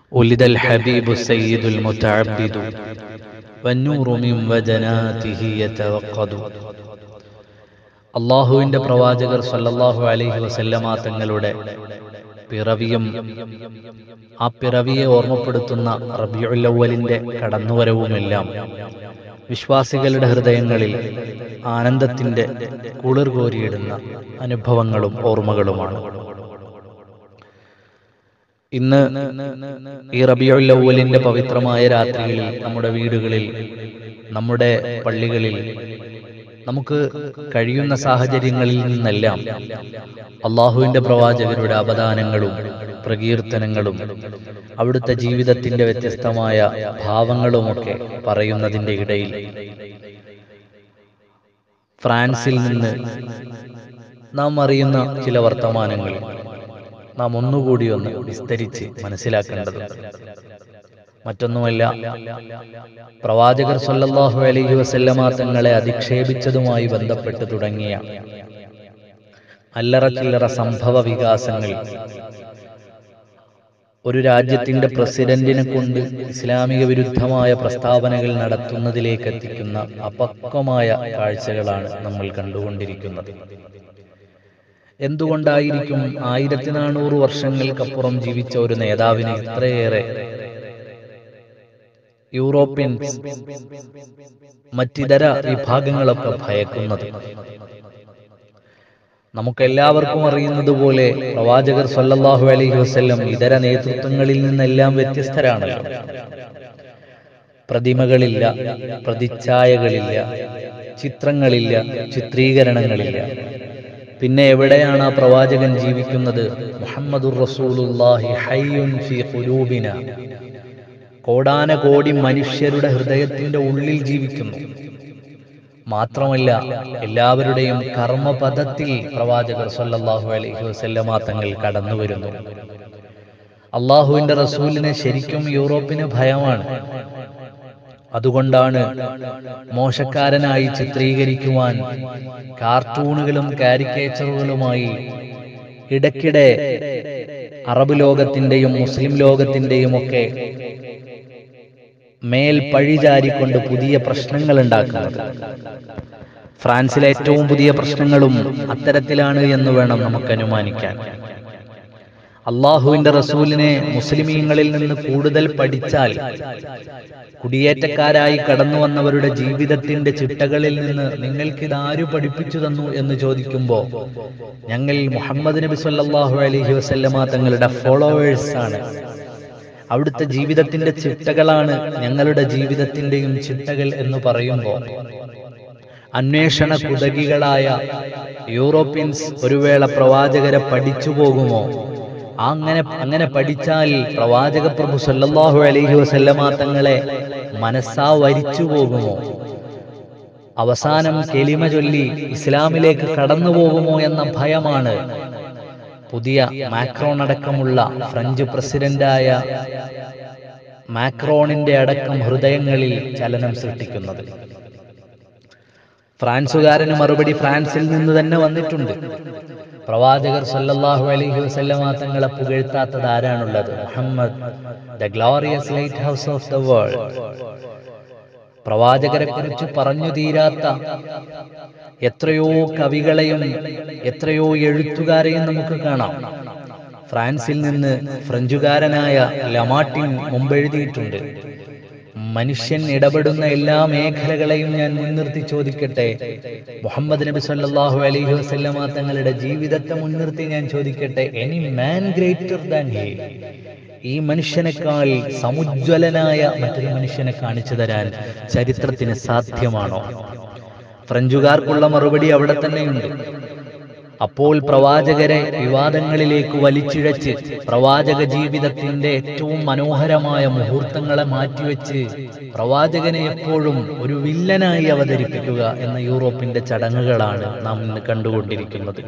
ولد الحبيب السيد المتعبد والنور من وجناته يتوقد അള്ളാഹുവിന്റെ പ്രവാചകർ സല്ലല്ലാഹു അലൈഹി വസല്ലമ തങ്ങളുടെ പിറവിയും ആ പിറവിയെ ഓർമ്മപ്പെടുത്തുന്ന റബിയുൽ അവ്വലിന്റെ കടന്നുവരവുമെല്ലാം വിശ്വാസികളുടെ ഹൃദയങ്ങളിൽ ആനന്ദത്തിന്റെ കുളിർ കോരിയിടുന്ന അനുഭവങ്ങളും ഓർമ്മകളുമാണ് ഇന്ന് ഈ റബിയുൽ അവ്വലിന്റെ പവിത്രമായ രാത്രികളിൽ നമ്മുടെ വീടുകളിൽ നമ്മുടെ പള്ളികളിൽ നമുക്ക് കഴിയുന്ന സാഹചര്യങ്ങളിൽ നിന്നെല്ലാം അള്ളാഹുവിന്റെ പ്രവാചകരുടെ അപദാനങ്ങളും പ്രകീർത്തനങ്ങളും അവിടുത്തെ ജീവിതത്തിന്റെ വ്യത്യസ്തമായ ഭാവങ്ങളുമൊക്കെ പറയുന്നതിന്റെ ഇടയിൽ ഫ്രാൻസിൽ നിന്ന് നാം അറിയുന്ന ചില വർത്തമാനങ്ങൾ നാം ഒന്നുകൂടി ഒന്ന് വിസ്തരിച്ച് മനസ്സിലാക്കേണ്ടതുണ്ട് മറ്റൊന്നുമല്ല പ്രവാചകർ സല്ലല്ലാഹു അലൈഹി വസല്ലമ തങ്ങളെ അധിക്ഷേപിച്ചതുമായി ബന്ധപ്പെട്ട് തുടങ്ങിയ അല്ലറ ചില്ലറ സംഭവ വികാസങ്ങൾ ഒരു രാജ്യത്തിന്റെ പ്രസിഡന്റിനെ കൊണ്ട് ഇസ്ലാമിക വിരുദ്ധമായ പ്രസ്താവനകൾ നടത്തുന്നതിലേക്ക് എത്തിക്കുന്ന അപക്വമായ കാഴ്ചകളാണ് നമ്മൾ കണ്ടുകൊണ്ടിരിക്കുന്നത് എന്തുകൊണ്ടായിരിക്കും ആയിരത്തി നാനൂറ് വർഷങ്ങൾക്കപ്പുറം ജീവിച്ച ഒരു നേതാവിന് ഇത്രയേറെ യൂറോപ്യൻ മറ്റിതര വിഭാഗങ്ങളൊക്കെ ഭയക്കുന്നത് നമുക്കെല്ലാവർക്കും അറിയുന്നത് പോലെ പ്രവാചകർ സല്ലല്ലാഹു അലൈഹി വസല്ലം ഇതര നേതൃത്വങ്ങളിൽ നിന്നെല്ലാം വ്യത്യസ്തരാണല്ലോ പ്രതിമകളില്ല പ്രതിച്ഛായകളില്ല ചിത്രങ്ങളില്ല ചിത്രീകരണങ്ങളില്ല പിന്നെ എവിടെയാണ് ആ പ്രവാചകൻ ജീവിക്കുന്നത് മുഹമ്മദുർ റസൂലുള്ളാഹി ഹയ്യുൻ ഫീ ഖുലൂബിന കോടാനകോടി മനുഷ്യരുടെ ഹൃദയത്തിന്റെ ഉള്ളിൽ ജീവിക്കുന്നു മാത്രമല്ല എല്ലാവരുടെയും കർമ്മപദത്തിൽ പ്രവാചകർ സല്ലല്ലാഹു അലൈഹി വസല്ലമ തങ്ങൾ കടന്നു വരുന്നു അള്ളാഹുവിന്റെ റസൂലിനെ ശരിക്കും യൂറോപ്പിന് ഭയമാണ് അതുകൊണ്ടാണ് മോശക്കാരനായി ചിത്രീകരിക്കുവാൻ കാർട്ടൂണുകളും കാരിക്കേച്ചറുകളുമായി ഇടയ്ക്കിടെ അറബ് ലോകത്തിന്റെയും മുസ്ലിം ലോകത്തിന്റെയും ഒക്കെ മേൽ പഴിചാരിക്കൊണ്ട് പുതിയ പ്രശ്നങ്ങൾ ഉണ്ടാക്കുന്നത് ഫ്രാൻസിലെ ഏറ്റവും പുതിയ പ്രശ്നങ്ങളും അത്തരത്തിലാണ് എന്ന് വേണം നമുക്ക് അനുമാനിക്കാൻ അള്ളാഹുവിന്റെ റസൂലിനെ മുസ്ലിമീങ്ങളിൽ നിന്ന് കൂടുതൽ പഠിച്ചാൽ കുടിയേറ്റക്കാരായി കടന്നു വന്നവരുടെ ജീവിതത്തിന്റെ ചിട്ടകളിൽ നിന്ന് നിങ്ങൾക്ക് ഇതാരു പഠിപ്പിച്ചു തന്നു എന്ന് ചോദിക്കുമ്പോൾ ഞങ്ങൾ മുഹമ്മദ് നബി സല്ലല്ലാഹു അലൈഹി വസല്ലമ തങ്ങളുടെ ഫോളോവേഴ്സ് ആണ് അവിടുത്തെ ജീവിതത്തിന്റെ ചിട്ടകളാണ് ഞങ്ങളുടെ ജീവിതത്തിന്റെയും ചിട്ടകൾ എന്ന് പറയുമ്പോൾ അന്വേഷണ കുതകികളായ യൂറോപ്യൻസ് ഒരു വേള പ്രവാചകരെ പഠിച്ചു പോകുമോ അങ്ങനെ അങ്ങനെ പഠിച്ചാൽ പ്രവാചക പ്രഭു സല്ലല്ലാഹു അലൈഹി വസല്ലമ തങ്ങളെ മനസ്സാ വരിച്ചു പോകുമോ അവസാനം കെലിമ ചൊല്ലി ഇസ്ലാമിലേക്ക് കടന്നു പോകുമോ എന്ന ഭയമാണ് പുതിയ മാക്രോൺ അടക്കമുള്ള ഫ്രഞ്ച് പ്രസിഡന്റായ മാക്രോണിന്റെ അടക്കം ഹൃദയങ്ങളിൽ ചലനം സൃഷ്ടിക്കുന്നത് ഫ്രാൻസുകാരന് മറുപടി ഫ്രാൻസിൽ നിന്ന് തന്നെ വന്നിട്ടുണ്ട് പ്രവാചകർ സല്ലല്ലാഹു അലൈഹി വസല്ലമ തങ്ങളെ പുകഴ്ത്താത്തത് ആരാണുള്ളത് Muhammad the glorious lighthouse of the world പ്രവാചകരെ കുറിച്ച് പറഞ്ഞു തീരാത്ത എത്രയോ കവികളെയും എത്രയോ എഴുത്തുകാരെയും നമുക്ക് കാണാം ഫ്രാൻസിൽ നിന്ന് ഫ്രഞ്ചുകാരനായ ലമാട്ടിൻ മുമ്പെഴുതിയിട്ടുണ്ട് മനുഷ്യൻ ഇടപെടുന്ന എല്ലാ മേഖലകളെയും ഞാൻ മുൻനിർത്തി ചോദിക്കട്ടെ മുഹമ്മദ് നബി സല്ലല്ലാഹു അലൈഹി വസല്ലമ തങ്ങളുടെ ജീവിതത്തെ മുൻനിർത്തി ഞാൻ ചോദിക്കട്ടെ any man greater than he ഈ മനുഷ്യനേക്കാൾ സമുജ്വലനായ മറ്റൊരു മനുഷ്യനെ കാണിച്ചു തരാൻ ചരിത്രത്തിന് സാധ്യമാണോ ഫ്രഞ്ചുകാർക്കുള്ള മറുപടി അവിടെ തന്നെയുണ്ട് അപ്പോൾ പ്രവാചകരെ വിവാദങ്ങളിലേക്ക് വലിച്ചിഴച്ച് പ്രവാചക ജീവിതത്തിന്റെ ഏറ്റവും മനോഹരമായ മുഹൂർത്തങ്ങളെ മാറ്റിവെച്ച് പ്രവാചകനെ എപ്പോഴും ഒരു വില്ലനായി അവതരിപ്പിക്കുക എന്ന യൂറോപ്പിന്റെ ചടങ്ങുകളാണ് നാം ഇന്ന് കണ്ടുകൊണ്ടിരിക്കുന്നത്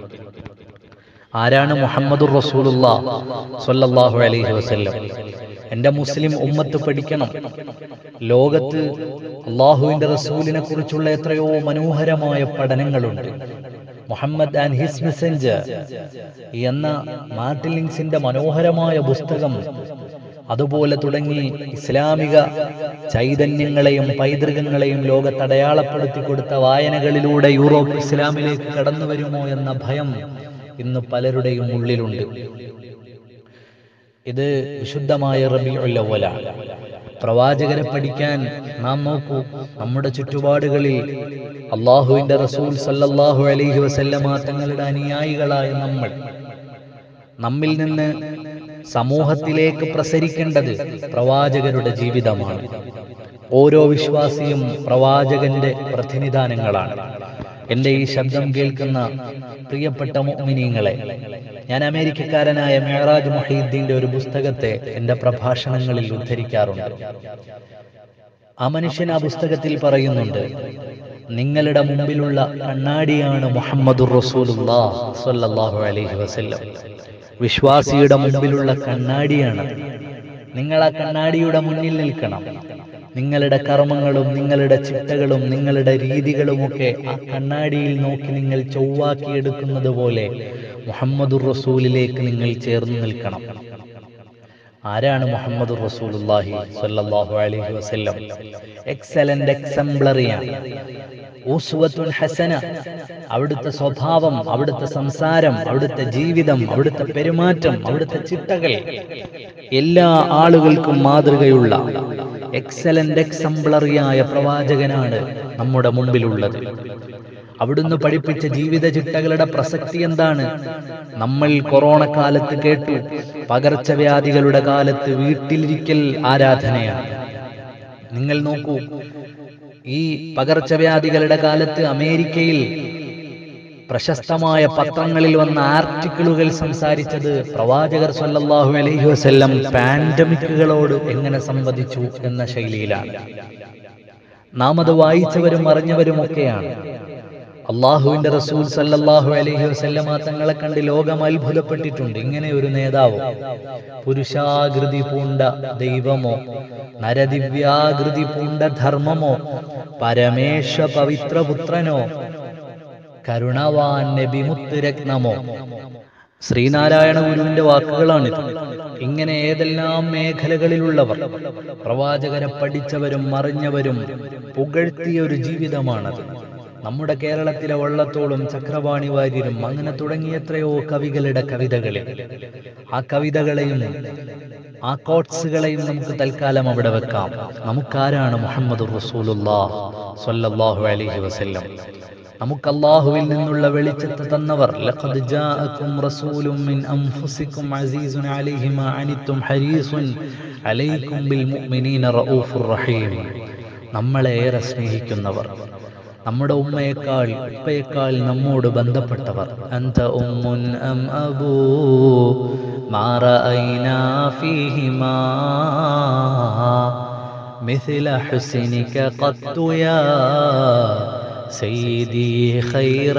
ആരാണ് മുഹമ്മദുർ റസൂലുള്ള സ്വല്ലല്ലാഹു അലൈഹി വസല്ലം എന്റെ മുസ്ലിം ഉമ്മത്ത് പഠിക്കണം ലോകത്ത് അള്ളാഹുവിന്റെ റസൂലിനെ കുറിച്ചുള്ള എത്രയോ മനോഹരമായ പഠനങ്ങളുണ്ട് മുഹമ്മദ് ആൻഡ് ഹിസ് മെസ്സഞ്ചർ എന്ന മാർട്ടിൻ ലിങ്സിന്റെ മനോഹരമായ പുസ്തകം അതുപോലെ തുടങ്ങി ഇസ്ലാമിക ചൈതന്യങ്ങളെയും പൈതൃകങ്ങളെയും ലോകത്ത് അടയാളപ്പെടുത്തി കൊടുത്ത വായനകളിലൂടെ യൂറോപ്പ് ഇസ്ലാമിലേക്ക് കടന്നു വരുമോ എന്ന ഭയം ഇന്ന് പലരുടെയും ഉള്ളിലുണ്ട് ഇത് വിശുദ്ധമായ റബിഉൽ അവ്വലാണ് പ്രവാചകരെ പഠിക്കാൻ നാം നോക്കൂ നമ്മുടെ ചുറ്റുപാടുകളിൽ അള്ളാഹുവിന്റെ റസൂൽ സല്ലല്ലാഹു അലൈഹി വസല്ലമ തങ്ങളുടെ അനുയായികളായ നമ്മൾ നമ്മിൽ നിന്ന് സമൂഹത്തിലേക്ക് പ്രസരിക്കേണ്ടത് പ്രവാചകരുടെ ജീവിതമാണ് ഓരോ വിശ്വാസിയും പ്രവാചകന്റെ പ്രതിനിധാനങ്ങളാണ് എന്റെ ഈ ശബ്ദം കേൾക്കുന്ന പ്രിയപ്പെട്ട മുഅ്മിനീങ്ങളെ ഞാൻ അമേരിക്കക്കാരനായ മെഹറാജ് മൊഹീദ്ദീന്റെ ഒരു പുസ്തകത്തെ എന്റെ പ്രഭാഷണങ്ങളിൽ ഉദ്ധരിക്കാറുണ്ട് ആ മനുഷ്യൻ ആ പുസ്തകത്തിൽ പറയുന്നുണ്ട് നിങ്ങളുടെ മുമ്പിലുള്ള കണ്ണാടിയാണ് മുഹമ്മദുർ റസൂലുള്ളാഹ് സ്വല്ലല്ലാഹു അലൈഹി വസല്ലം വിശ്വാസിയുടെ മുമ്പിലുള്ള കണ്ണാടിയാണ് നിങ്ങൾ ആ കണ്ണാടിയുടെ മുന്നിൽ നിൽക്കണം നിങ്ങളുടെ കർമ്മങ്ങളും നിങ്ങളുടെ ചിട്ടകളും നിങ്ങളുടെ രീതികളുമൊക്കെ ആ കണ്ണാടിയിൽ നോക്കി നിങ്ങൾ ചൊവ്വാക്കിയെടുക്കുന്നത് പോലെ മുഹമ്മദുർ റസൂലിലേക്ക് നിങ്ങൾ ചേർന്ന് നിൽക്കണം ആരാണ് മുഹമ്മദ് റസൂലുള്ളാഹി സ്വല്ലല്ലാഹു അലൈഹി വസല്ലം എക്സലന്റ് എക്സംപ്ലറിയാണ് ഉസ്വത്തുൻ ഹസന അവിടുത്തെ സ്വഭാവം അവിടുത്തെ സംസാരം അവിടുത്തെ ജീവിതം അവിടുത്തെ പെരുമാറ്റം അവിടുത്തെ ചിട്ടകൾ എല്ലാ ആളുകൾക്കും മാതൃകയുള്ള എക്സലന്റ് എക്സംപ്ലറിയായ പ്രവാചകനാണ് നമ്മുടെ മുമ്പിലുള്ളത് അവിടുന്ന് പഠിപ്പിച്ച ജീവിത ചിട്ടകളുടെ പ്രസക്തി എന്താണ് നമ്മൾ കൊറോണ കാലത്ത് കേട്ടു പകർച്ചവ്യാധികളുടെ കാലത്ത് വീട്ടിലിരിക്കൽ ആരാധനയാണ് നിങ്ങൾ നോക്കൂ ഈ പകർച്ചവ്യാധികളുടെ കാലത്ത് അമേരിക്കയിൽ പ്രശസ്തമായ പത്രങ്ങളിൽ വന്ന ആർട്ടിക്കിളുകൾ സംസാരിച്ചത് പ്രവാചകർ സല്ലല്ലാഹു അലൈഹി വസല്ലം പാൻഡമിക്കുകളോട് എങ്ങനെ സംവദിച്ചു എന്ന ശൈലിയിലാണ് നാം അത് വായിച്ചവരും അറിഞ്ഞവരുമൊക്കെയാണ് അള്ളാഹുവിന്റെ റസൂൽ സല്ലല്ലാഹു അലൈഹി വസല്ലമ തങ്ങളെ കണ്ട് ലോകം അത്ഭുതപ്പെട്ടിട്ടുണ്ട് ഇങ്ങനെ ഒരു നേതാവ് പുരുഷാകൃതി പൂണ്ട ദൈവമോ നരദിവ്യാകൃതി പൂണ്ട ധർമ്മമോ പരമേശ പവിത്രപുത്രനോ കരുണവാൻ നബിമുത്ത് രത്നമോ ശ്രീനാരായണ ഗുരുവിന്റെ വാക്കുകളാണിത് ഇങ്ങനെ ഏതെല്ലാം മേഖലകളിലുള്ളവർ പ്രവാചകരെ പഠിച്ചവരും മറിഞ്ഞവരും പുകഴ്ത്തിയ ഒരു ജീവിതമാണത് നമ്മുടെ കേരളത്തിലെ വള്ളത്തോളും ചക്രപാണി വാര്യരും അങ്ങനെ തുടങ്ങിയ എത്രയോ കവികളുടെ കവിതകളിൽ ആ കവിതകളെയും ആ കോട്സുകളെയും നമുക്ക് തൽക്കാലം അവിടെ വെക്കാം നമുക്കാരാണ് മുഹമ്മദ് റസൂലുല്ലാഹ് സ്വല്ലല്ലാഹു അലൈഹി വസല്ലം നമുക്ക് അള്ളാഹുവിൽ നിന്നുള്ള വെളിച്ചത്ത് തന്നവർ ലഖദ് ജാഅക്കും റസൂലും മിൻ അൻഫുസിക്കും അസീസുൻ അലൈഹി മാ അനിത്തും ഹരീസുൻ അലൈക്കും ബിൽ മുഅ്മിനീന റഊഫുർ റഹീം നമ്മളെ ഏറെ സ്നേഹിക്കുന്നവർ നമ്മുടെ ഉമ്മയേക്കാൾ ഉപ്പയേക്കാൾ നമ്മോട് ബന്ധപ്പെട്ടവർ അന്ത ഉമ്മുൻ അം അബൂ മാ റഅയ്നാ ഫീഹിമാ مثل حسنك قط يا سيدي خير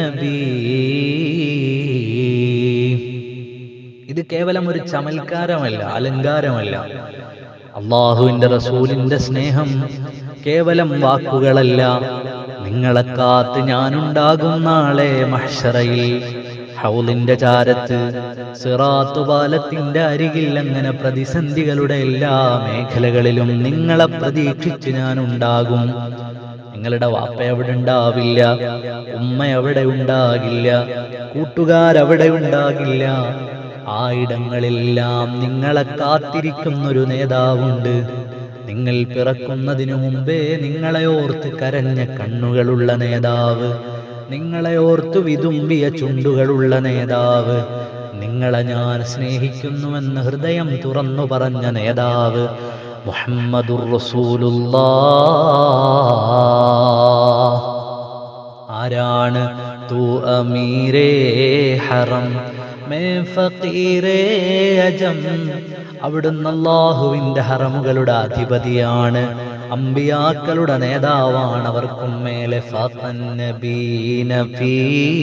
النبي ഇത് കേവലം ഒരു ചമൽക്കാരമല്ല അലങ്കാരമല്ല അള്ളാഹുവിന്റെ റസൂലിന്റെ സ്നേഹം കേവലം വാക്കുകളല്ല നിങ്ങളെ കാത്ത് ഞാനുണ്ടാകും നാളെ മഹ്ഷറയിൽ ഹൗലിന്റെ ചാരത്ത് സിറാത്തു പാലത്തിന്റെ അരികിൽ അങ്ങനെ പ്രതിസന്ധികളുടെ എല്ലാ മേഖലകളിലും നിങ്ങളെ പ്രതീക്ഷിച്ച് ഞാനുണ്ടാകും നിങ്ങളുടെ വാപ്പ അവിടെ ഉണ്ടാവില്ല ഉമ്മ അവിടെ ഉണ്ടാകില്ല കൂട്ടുകാരവിടെ ഉണ്ടാകില്ല ആ ഇടങ്ങളെല്ലാം നിങ്ങളെ കാത്തിരിക്കുന്നൊരു നേതാവുണ്ട് നിങ്ങൾ പിറക്കുന്നതിനു മുമ്പേ നിങ്ങളെ ഓർത്ത് കരഞ്ഞ കണ്ണുകളുള്ള നേതാവ് നിങ്ങളെ ഓർത്ത് വിതുമ്പിയ ചുണ്ടുകളുള്ള നേതാവ് നിങ്ങളെ ഞാൻ സ്നേഹിക്കുന്നുവെന്ന് ഹൃദയം തുറന്നു പറഞ്ഞ നേതാവ് മുഹമ്മദുർ റസൂലുള്ളാഹ് ആരാണ് തൂ അമീരേ ഹറം മേ ഫഖീരേ അജം അവിടുന്ന് അള്ളാഹുവിന്റെ ഹറമുകളുടെ അധിപതിയാണ് അമ്പിയാക്കളുടെ നേതാവാണ് അവർക്കും മേലെ ഫാത്തൻ നബീന ഫീ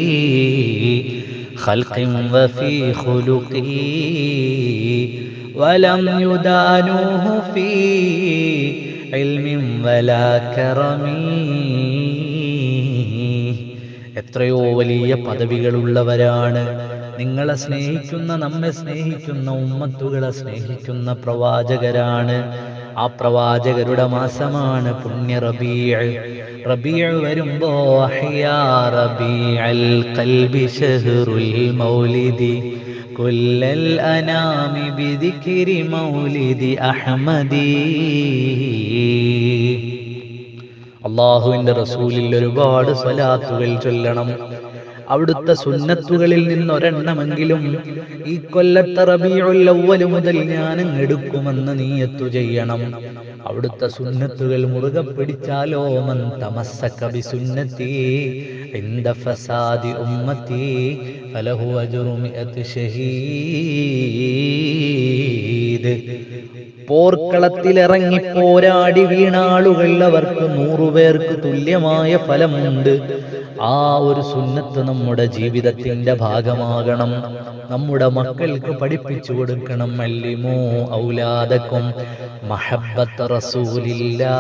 ഖൽഖിൻ വഫീ ഖുലുഖി ولم يدانوه في علم ولا كرم എത്രയോ വലിയ പദവികളുള്ളവരാണ് നിങ്ങളെ സ്നേഹിക്കുന്ന നമ്മെ സ്നേഹിക്കുന്ന ഉമ്മത്തുകളെ സ്നേഹിക്കുന്ന പ്രവാചകരാണ് ആ പ്രവാചകരുടെ മാസമാണ് പുണ്യ റബീഅ റബീഅ വരുമ്പോ അഹ്യാ റബീഅൽ ഖൽബി ശഹ്റുൽ മൗലിദി കുല്ലൽ അനാമി ബിദിക്രി മൗലിദി അഹ്മദി അള്ളാഹുവിന്റെ റസൂലിൽ ഒരുപാട് സ്വലാത്തുകൾ ചൊല്ലണം അവിടുത്തെ സുന്നത്തുകളിൽ നിന്നൊരെണ്ണമെങ്കിലും ഈ കൊല്ലത്തെ റബീഉൽ അവ്വൽ മുതൽ ഞാൻ എടുക്കുമെന്ന് നീയത്തു ചെയ്യണം അവിടുത്തെ സുന്നത്തുകൾ മുറുകെ പിടിച്ചാലോ മൻ തമസ്സക ബിസുന്നത്തി ഇന്ദ ഫസാദി ഉമ്മത്തി ഫലഹു അജ്റു മിഅത്ത് ഷഹീദ് പോർക്കളത്തിലിറങ്ങി പോരാടി വീണാളുകൾ അവർക്ക് നൂറുപേർക്ക് തുല്യമായ ഫലമുണ്ട് ആ ഒരു സുന്നത്ത് നമ്മുടെ ജീവിതത്തിന്റെ ഭാഗമാകണം നമ്മുടെ മക്കൾക്ക് പഠിപ്പിച്ചു കൊടുക്കണം അല്ലിമോ ഔലാദക്കും മഹബത്ത് റസൂലില്ലാ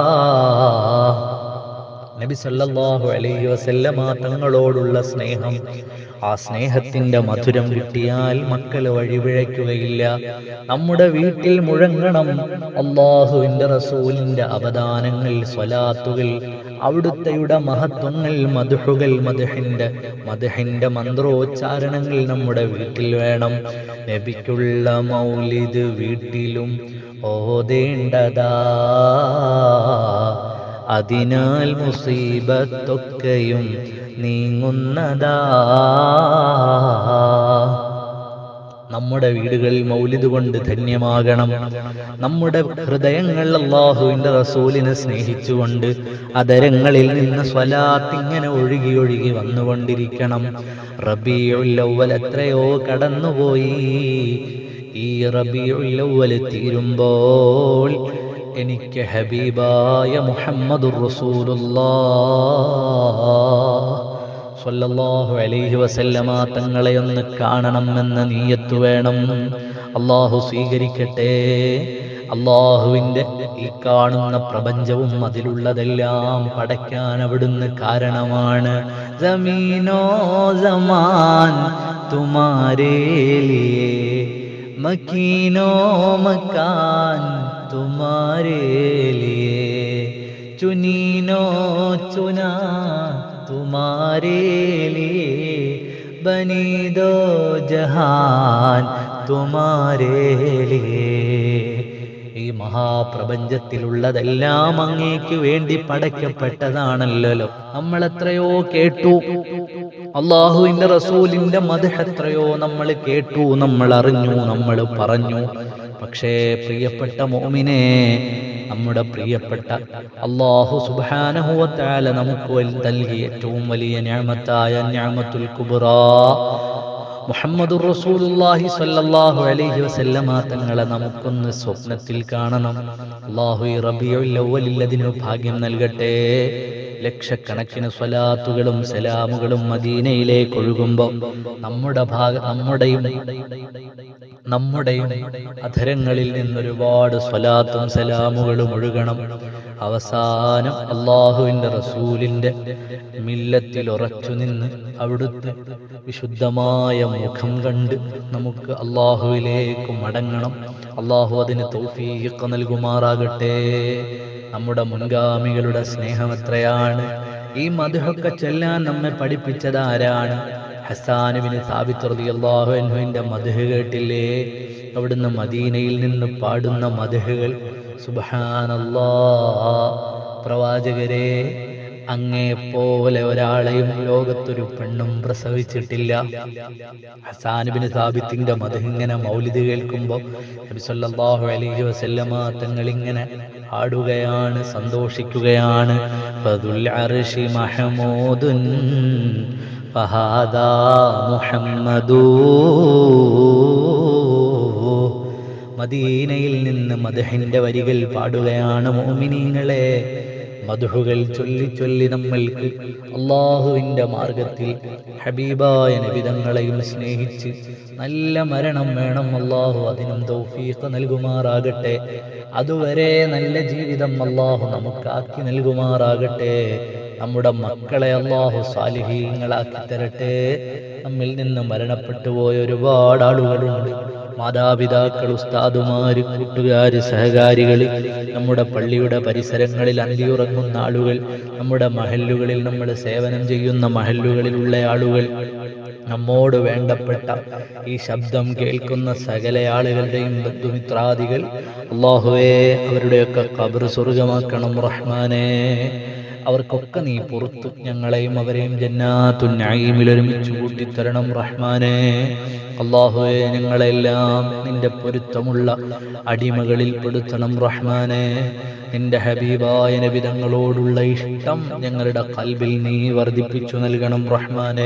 നബി സല്ലല്ലാഹു അലൈഹി വസല്ലമ തങ്ങളോടുള്ള സ്നേഹം ആ സ്നേഹത്തിന്റെ മധുരം കിട്ടിയാൽ മക്കൾ വഴിപിഴയ്ക്കുകയില്ല നമ്മുടെ വീട്ടിൽ മുഴങ്ങണം അള്ളാഹുവിന്റെ റസൂലിന്റെ അവദാനങ്ങൾ സ്വലാത്തുകൾ അവിടുത്തെയുടെ മഹത്വങ്ങൾ മധുഹുകൾ മധുഹിന്റെ മധുഹിന്റെ മന്ത്രോച്ചാരണങ്ങൾ നമ്മുടെ വീട്ടിൽ വേണം നബിക്കുള്ള മൗലിദ് വീട്ടിലും ഓതേണ്ടതാ അതിനാൽ മുസീബത്തൊക്കെയും നീങ്ങുന്നതാ നമ്മുടെ വീടുകൾ മൗലിദ് കൊണ്ട് ധന്യമാകണം നമ്മുടെ ഹൃദയങ്ങൾ അള്ളാഹുവിന്റെ റസൂലിനെ സ്നേഹിച്ചുകൊണ്ട് അതരങ്ങളിൽ നിന്ന് സ്വലാത്ത് ഇങ്ങനെ ഒഴുകി ഒഴുകി വന്നുകൊണ്ടിരിക്കണം റബിയുൽ അവ്വൽ എത്രയോ കടന്നുപോയി ഈ റബിയുൽ അവ്വൽ തീരുമ്പോൾ എനിക്ക് ഹബീബായ മുഹമ്മദുർ റസൂലുള്ളാഹ് സ്വല്ലല്ലാഹു അലൈഹി വസല്ലമ തങ്ങളെ ഒന്ന് കാണണമെന്ന നീയത്ത് വേണം അള്ളാഹു സ്വീകരിക്കട്ടെ അള്ളാഹുവിൻ്റെ ഈ കാണുന്ന പ്രപഞ്ചവും അതിലുള്ളതെല്ലാം പടയ്ക്കാൻ അവിടുന്ന് കാരണമാണ് ജമീനോ ജമാൻ തുമാരേ ലിയേ മക്കീനോ മക്കാൻ തുമാരേ ലിയേ ചുനീനോ ചുനാ तुम्हारे लिए बनी दो जहान तुम्हारे लिए ഈ മഹാപ്രപഞ്ചത്തിലുള്ളതെല്ലാം അങ്ങേക്ക് വേണ്ടി പടയ്ക്കപ്പെട്ടതാണല്ലോ നമ്മൾ എത്രയോ കേട്ടു അള്ളാഹുവിന്റെ റസൂലിന്റെ മധു എത്രയോ നമ്മൾ കേട്ടു നമ്മൾ അറിഞ്ഞു നമ്മൾ പറഞ്ഞു പക്ഷേ പ്രിയപ്പെട്ട മോമിനെ നമ്മുടെ പ്രിയപ്പെട്ട അള്ളാഹു സുബാനഹുവത്താല നമുക്ക് വൽ- നൽകിയ ഏറ്റവും വലിയ ഞാമത്തായ ഞാമത്തുൽ കുബറ മുഹമ്മദുർ റസൂലുള്ളാഹി സ്വല്ലല്ലാഹു അലൈഹി വസല്ലമ തങ്ങളെ നമുക്കൊന്ന് സ്വപ്നത്തിൽ കാണണം അള്ളാഹു ഈ റബിയുൽ അവ്വലിൽ അതിന് ഭാഗ്യം നൽകട്ടെ ലക്ഷക്കണക്കിന് സ്വലാത്തുകളും സലാമുകളും മദീനയിലേക്ക് ഒഴുകുമ്പോൾ നമ്മുടെ ഭാഗ നമ്മുടെയും നമ്മുടെയും അധരങ്ങളിൽ നിന്നൊരുപാട് സ്വലാത്തും സലാമുകളും ഒഴുകണം അവസാനം അള്ളാഹുവിന്റെ റസൂലിന്റെ മില്ലത്തിൽ ഉറച്ചു നിന്ന് അവിടുത്തെ വിശുദ്ധമായ മുഖം കണ്ട് നമുക്ക് അള്ളാഹുവിലേക്ക് മടങ്ങണം അള്ളാഹു അതിന് തൗഫീഖ് നൽകുമാറാകട്ടെ നമ്മുടെ മുൻഗാമികളുടെ സ്നേഹം എത്രയാണ് ഈ മധുഹൊക്കെ ചെല്ലാൻ നമ്മെ പഠിപ്പിച്ചത് ആരാണ് ഹസാനുബിന് സാബിത്ത് റളിയല്ലാഹു അൻഹുവിന്റെ മധുഹ് കേട്ടില്ലേ അവിടുന്ന് മദീനയിൽ നിന്ന് പാടുന്ന മധുഹുകൾ സുബ്ഹാനല്ലാ പ്രവാചകരെ അങ്ങേ പോലെ ഒരാളെയും ലോകത്തൊരു പെണ്ണും പ്രസവിച്ചിട്ടില്ല ഹസാനുബിന് സാബിത്തിന്റെ മധു ഇങ്ങനെ മൗലിദ് കേൾക്കുമ്പോൾ നബി സല്ലല്ലാഹു അലൈഹി വസല്ലമ തങ്ങൾ ഇങ്ങനെ ആടുകയാണ് സന്തോഷിക്കുകയാണ് ഫദുൽ അർശി മഹമൂദുൻ ഫഹാദാ മുഹമ്മദൂ മദീനയിൽ നിന്ന് മദഹിന്റെ വരികൾ പാടുകയാണ് മോമിനീങ്ങളെ മധുഹുകൾ ചൊല്ലി ചൊല്ലി നമ്മൾക്ക് അള്ളാഹുവിന്റെ മാർഗത്തിൽ ഹബീബായ നബിതങ്ങളെയും സ്നേഹിച്ച് നല്ല മരണം വേണം അള്ളാഹു അതിനും തൗഫീഖ് നൽകുമാറാകട്ടെ അതുവരെ നല്ല ജീവിതം അള്ളാഹു നമുക്കാക്കി നൽകുമാറാകട്ടെ നമ്മുടെ മക്കളെ അള്ളാഹു സാലിഹീങ്ങളാക്കി തരട്ടെ നമ്മിൽ നിന്ന് മരണപ്പെട്ടു പോയ ഒരുപാട് ആളുകളുണ്ട് മാതാപിതാക്കൾ ഉസ്താദുമാര് കൂട്ടുകാര് സഹകാരികൾ നമ്മുടെ പള്ളിയുടെ പരിസരങ്ങളിൽ അന്തിയുറങ്ങുന്ന ആളുകൾ നമ്മുടെ മഹല്ലുകളിൽ നമ്മൾ സേവനം ചെയ്യുന്ന മഹല്ലുകളിലുള്ള ആളുകൾ നമ്മോട് വേണ്ടപ്പെട്ട ഈ ശബ്ദം കേൾക്കുന്ന സകല ആളുകളുടെയും ബന്ധുമിത്രാദികൾ അള്ളാഹുവേ അവരുടെയൊക്കെ കബർ സ്വർഗമാക്കണം റഹ്മാനേ അവർക്കൊക്കെ നീ പുറത്തു ഞങ്ങളെയും അവരെയും ജന്നാത്തു നഈമിൽ ഒരുമിച്ച് കൂട്ടിത്തരണം റഹ്മാനേ അള്ളാഹുവെ ഞങ്ങളെല്ലാം നിന്റെ പൊരുത്തമുള്ള അടിമകളിൽ പെടുത്തണം റഹ്മാനെ നിന്റെ ഹബീബായ നബിതങ്ങളോടുള്ള ഇഷ്ടം ഞങ്ങളുടെ കൽബിൽ നീ വർദ്ധിപ്പിച്ചു നൽകണം റഹ്മാനെ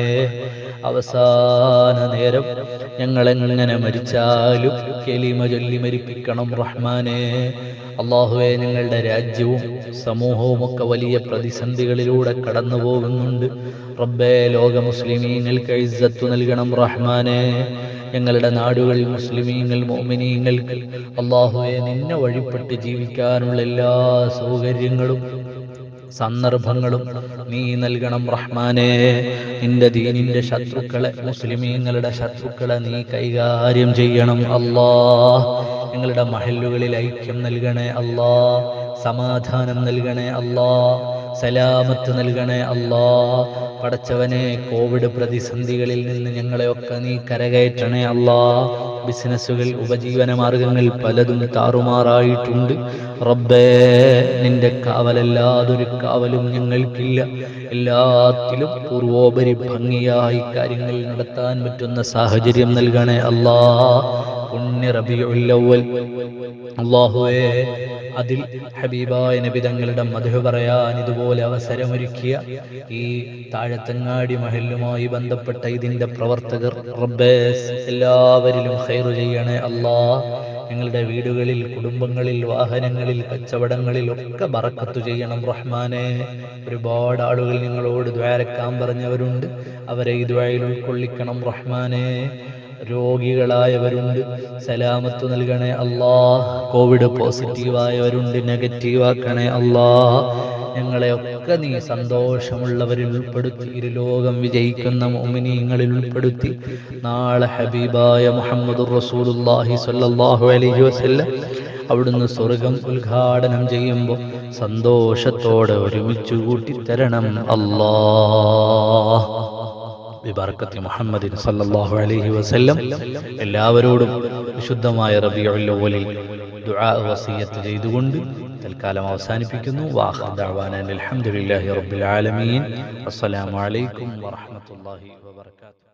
അവസാന നേരം ഞങ്ങളെങ്ങനെ മരിച്ചാലും കെലിമ ചൊല്ലി മരിപ്പിക്കണം റഹ്മാനെ അള്ളാഹുവെ ഞങ്ങളുടെ രാജ്യവും സമൂഹവും ഒക്കെ വലിയ പ്രതിസന്ധികളിലൂടെ കടന്നു പോകുന്നുണ്ട് റബ്ബേ ലോക മുസ്ലിമീങ്ങൾക്ക് ഇസ്സത്ത് നൽകണം റഹ്മാനെ ഞങ്ങളുടെ നാടുകൾ മുസ്ലിമീങ്ങൾ മോമിനീങ്ങൾക്ക് അള്ളാഹുവെ നിന്നെ വഴിപ്പെട്ട് ജീവിക്കാനുള്ള എല്ലാ സൗകര്യങ്ങളും സന്ദർഭങ്ങളും നീ നൽകണം റഹ്മാനെ നിന്റെ ദീനിന്റെ ശത്രുക്കളെ മുസ്ലിമീങ്ങളുടെ ശത്രുക്കളെ നീ കൈകാര്യം ചെയ്യണം അല്ലാ ഞങ്ങളുടെ മഹല്ലുകളിൽ ഐക്യം നൽകണേ അല്ലാ സമാധാനം നൽകണേ അല്ലാ സലാമത്ത് നൽകണേ അല്ലാ പടച്ചവനെ കോവിഡ് പ്രതിസന്ധികളിൽ നിന്ന് ഞങ്ങളെയൊക്കെ നീ കരകയറ്റണേ അല്ലാ ബിസിനസ്സുകൾ ഉപജീവന മാർഗങ്ങൾ പലതും താറുമാറായിട്ടുണ്ട് റബ്ബേ നിന്റെ കാവലല്ലാതൊരു കാവലും ഞങ്ങൾക്കില്ല എല്ലാത്തിലും പൂർവോപരി ഭംഗിയായി കാര്യങ്ങൾ നടത്താൻ പറ്റുന്ന സാഹചര്യം നൽകണേ അല്ലാ പുണ്യ റബിയുല്ലവൽ അള്ളാഹുവേ അതിൽ ഹബീബായ നബി തങ്ങളുടെ മധു പറയാൻ ഇതുപോലെ അവസരമൊരുക്കിയ ഈ താഴത്തങ്ങാടി മഹലുമായി ബന്ധപ്പെട്ട ഇതിന്റെ പ്രവർത്തകർ റബ്ബേ എല്ലാവരിലും ഹൈറു ചെയ്യണേ അല്ലാ ഞങ്ങളുടെ വീടുകളിൽ കുടുംബങ്ങളിൽ വാഹനങ്ങളിൽ കച്ചവടങ്ങളിൽ ഒക്കെ ബറക്കത്തു ചെയ്യണം റഹ്മാനെ ഒരുപാട് ആളുകൾ ഞങ്ങളോട് ദ്വാരക്കാൻ പറഞ്ഞവരുണ്ട് അവരെ ഈ ദ്വായിൽ ഉൾക്കൊള്ളിക്കണം റഹ്മാനെ രോഗികളായവരുണ്ട് സലാമത്ത് നൽകണേ അല്ലാ കോവിഡ് പോസിറ്റീവായവരുണ്ട് നെഗറ്റീവാക്കണേ അല്ലാ ഞങ്ങളെയൊക്കെ നീ സന്തോഷമുള്ളവരിൽ ഉൾപ്പെടുത്തി ഇരുലോകം വിജയിക്കുന്ന മോമിനിയങ്ങളിൽ ഉൾപ്പെടുത്തി നാളെ ഹബീബായ മുഹമ്മദ് റസൂലുല്ലാഹി സ്വല്ലല്ലാഹു അലൈഹി വസല്ലം അവിടുന്ന് സ്വർഗം ഉദ്ഘാടനം ചെയ്യുമ്പോൾ സന്തോഷത്തോടെ ഒരുമിച്ച് കൂട്ടിത്തരണം അല്ലാ ബിബർക്കത്തി മുഹമ്മദിൻ സല്ലല്ലാഹു അലൈഹി വസല്ലം എല്ലാവരോടും വിശുദ്ധമായ റബിയുൽ അവ്വലിൽ ദുആ വസിയത്ത് ചെയ്തുകൊണ്ട് തൽക്കാലം അവസാനിപ്പിക്കുന്നു വാഹ ദഅവാന അൽഹംദുലില്ലാഹി റബ്ബിൽ ആലമീൻ അസ്സലാമു അലൈക്കും വറഹ്മത്തുള്ളാഹി വബറകാതുഹു